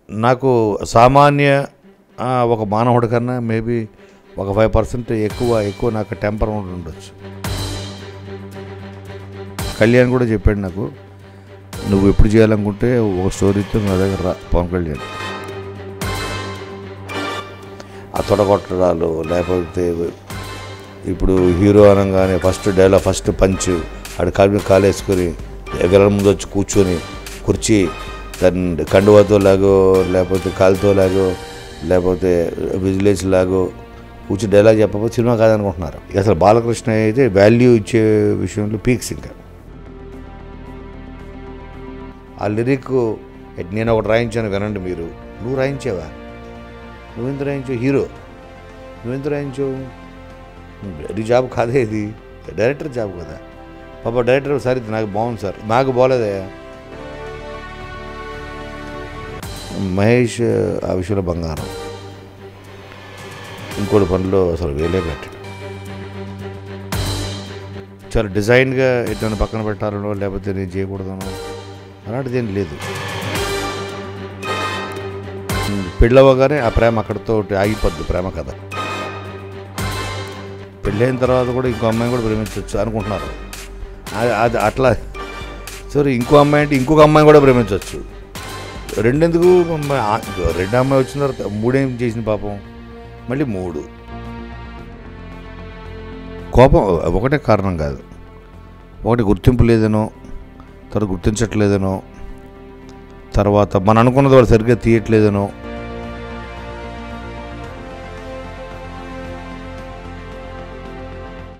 నాకు సామాన్య ఆ, ఒక మానవుడి కన్నా మేబీ ఒక ఫైవ్ పర్సెంట్ ఎక్కువ ఎక్కువ నాకు టెంపర్ ఉండి ఉండొచ్చు కళ్యాణ్ కూడా చెప్పాడు నాకు నువ్వు ఎప్పుడు చేయాలనుకుంటే ఒక స్టోరీతో నా దగ్గర రా పవన్ కళ్యాణ్ ఆ తొడగొట్టడాలు లేకపోతే ఇప్పుడు హీరో అనగానే ఫస్ట్ డైలాగ్ ఫస్ట్ పంచ్ ఆడు కాలు మీద కాలేసుకొని ఎగర ముందు వచ్చి కూర్చొని కుర్చీ దాన్ని కండువాతో లాగో లేకపోతే కాలుతో లాగో లేకపోతే విజిలేజ్ లాగో కూర్చొని డైలాగ్ చెప్పకపోతే సినిమా కాదనుకుంటున్నారు ఇక అసలు బాలకృష్ణ అయితే వాల్యూ ఇచ్చే విషయంలో పీక్స్ ఇంకా ఆ లిరిక్ నేను ఒకటి రాయించాను వినండి మీరు నువ్వు రాయించావా నువ్వెంత రాయించావు హీరో నువ్వెంత రాయించావు నీ జాబ్ కాదే ఇది డైరెక్టర్ జాబ్ కదా పాప డైరెక్టర్ సార్ ఇది నాకు బాగుంది సార్ నాకు బాగోలేదే మహేష్ ఆ విషయంలో బంగారం ఇంకోటి పనిలో అసలు వేలే పెట్టాడు చాలా డిజైన్గా ఎట్లా పక్కన పెట్టాలనో లేకపోతే నేను చేయకూడదనో అలాంటిది ఏం లేదు పెళ్ళవగానే ఆ ప్రేమ అక్కడితో ఆగిపోద్ది ప్రేమ కథ పెళ్ళైన తర్వాత కూడా ఇంకో అమ్మాయిని కూడా ప్రేమించవచ్చు అనుకుంటున్నారు అది అది అట్లా సరే ఇంకో అమ్మాయి అంటే ఇంకొక అమ్మాయిని కూడా ప్రేమించవచ్చు రెండెందుకు అమ్మాయి ఆ- రెండో అమ్మాయి వచ్చిన తర్వాత మూడేం చేసింది పాపం మళ్ళీ మూడు కోపం ఒకటే కారణం కాదు ఒకటి గుర్తింపు లేదనో తర్వాత గుర్తించట్లేదనో తర్వాత మనం అనుకున్నది వాడు సరిగ్గా తీయట్లేదనో